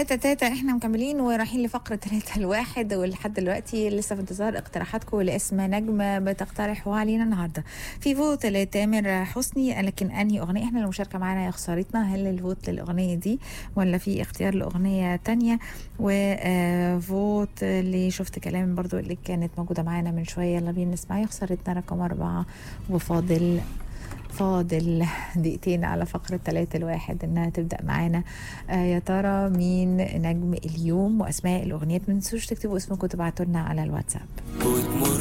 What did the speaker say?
تاتا تاتا احنا مكملين ورايحين لفقرة تلاتة الواحد ولحد دلوقتي لسه في انتظار اقتراحاتكم لاسم نجمة بتقترحوا علينا النهاردة في فوت لتامر حسني لكن انهي اغنية احنا المشاركة معانا يا خسارتنا هل الفوت للاغنية دي ولا في اختيار لاغنية تانية وفوت اللي شفت كلام برضو اللي كانت موجودة معانا من شوية يلا بينا نسمع يا خسارتنا رقم أربعة وفاضل فاضل دقيقتين على فقرة تلاتة الواحد انها تبدأ معانا آه يا ترى مين نجم اليوم واسماء الاغنيات ما تنسوش تكتبوا اسمكم وتبعتوا لنا على الواتساب وتمر